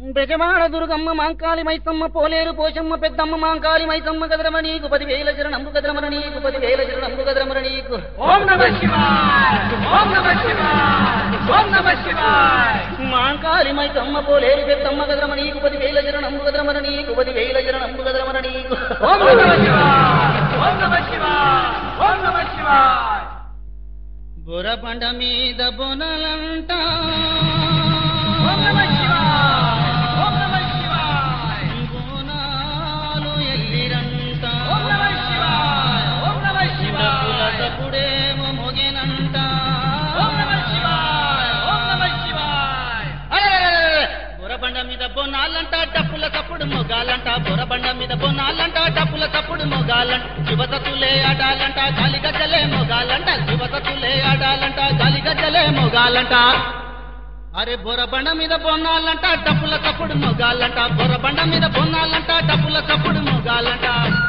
బెజవాడ దుర్గమ్మ మాంకాళి మైసమ్మ పోలేరు పోషమ్మ పెద్దమ్మ మాంకాళి మైసమ్మ గదరమ నీకు పదివేల శరణంబు గదరమర నీకు పదివేల శరణంబు గదరమర నీకు ఓం నమ శివాయ ఓం నమ శివాయ ఓం నమ శివాయ మాంకాళి మైసమ్మ పోలేరు పెద్దమ్మ గదరమ నీకు పదివేల శరణంబు గదరమర నీకు పదివేల శరణంబు గదరమర నీకు ఓం నమ శివాయ ఓం నమ శివాయ ఓం నమ శివాయ బురబండ మీద బొనలంట ఓం నమ శివాయ ఓం నమ శివాయ బోనాలు ఎల్లిరంట ఓం నమ శివాయ ఓం నమ శివాయ తప్పుడేమో మొగెనంట ఓం నమ శివాయ ఓం నమ శివాయ అరెరెరెరెరె! బురబండ మీద బొనాలంట డప్పుల తప్పుడు మొగాలంట బురబండ మీద బొనాలంట డప్పుల తప్పుడు మొగాలంట శివతతులే ఆడాలంట గాలి గజ్జలే మొగాలంట శివతతులే ఆడాలంట గాలి గజ్జలే మొగాలంట అరే బొరబండ మీద బొన్నాలంట డప్పుల తప్పుడు మొగాలంట బొరబండ మీద బొన్నాలంట డప్పుల తప్పుడు మొగాలంట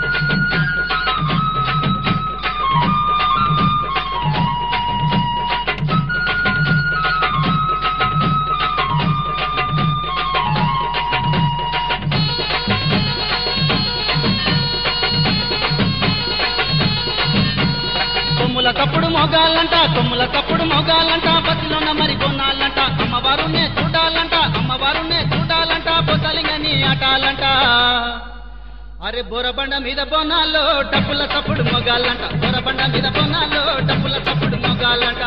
కొమ్ముల తప్పుడు మొగాలంట కొమ్ముల తప్పుడు మొగాలంట బస్సులోన మరి కొనాలంట అమ్మవారునే చూడాలంట అమ్మవారునే చూడాలంట బొసలింగని ఆటాలంట అరే బొరబండ మీద బొనాల్లో డప్పుల తప్పుడు మొగాలంట బొరబండ మీద బొనాల్లో డప్పుల తప్పుడు మొగాలంట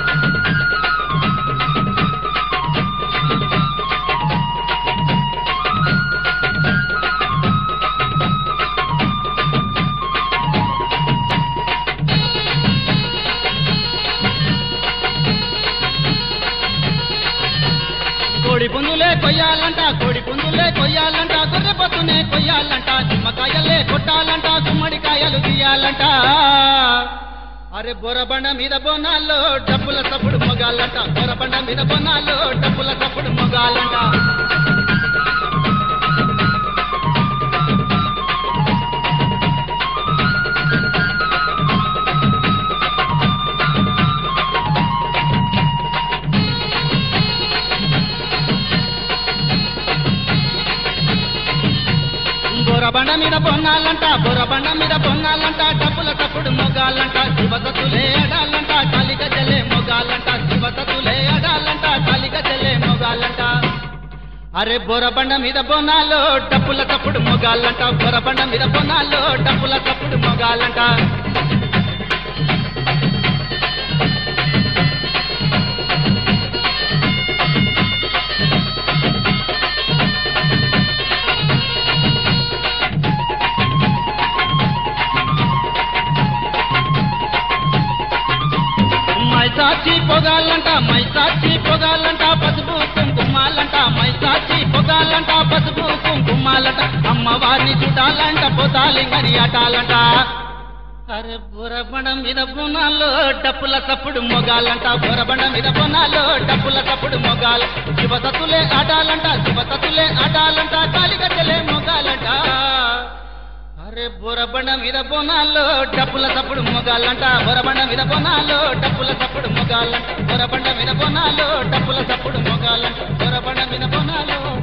కోడి పుందులే కొయ్యాలంట కోడి పుందులే కొయ్యాలంట గొర్రె పొత్తునే కొయ్యాలంట నిమ్మకాయలే కొట్టాలంట గుమ్మడికాయలు తీయాలంట అరే బొరబండ మీద బొనాల్లో డబ్బుల తప్పుడు మొగాలంట బొరబండ మీద బొనాల్లో డబ్బుల తప్పుడు మొగాలంట బొరబండ మీద పొన్నాలంట బొరబండ మీద పొన్నాలంట డబ్బుల తప్పుడు మొగాలంట శివతతులే అడాలంట కాలిగ జలే మొగాలంట శివతతులే అడాలంట కాలిగ జలే మొగాలంట అరే బొరబండ మీద బొనాలో డబ్బుల తప్పుడు మొగాలంట బొరబండ మీద బొనాలో డబ్బుల తప్పుడు మొగాలంట మైసాచి పొగాలంట మైసాచి పొగాలంట పసుపు కుంకుమాలంట మైసాచి పొగాలంట పసుపు కుంకుమాలంట అమ్మవారిని చూడాలంట పోతాలింగని ఆటాలంట అరే బురబండ మీద బునాల్లో డప్పుల తప్పుడు మొగాలంట బురబండ మీద బునాల్లో డప్పుల తప్పుడు మొగాల శివతతులే ఆడాలంట శివతతులే ఆడాలంట కాలిగట్టలే మొగాలంట అరే బురబండ మీద బొనాల్లో డప్పుల తప్పుడు మొగాలంట బురబండ మీద బొనాల్లో డప్పుల తప్పుడు మొగాలంట బురబండ మీద బొనాల్లో డప్పుల తప్పుడు మొగాలంట బురబండ మీద బొనాల్లో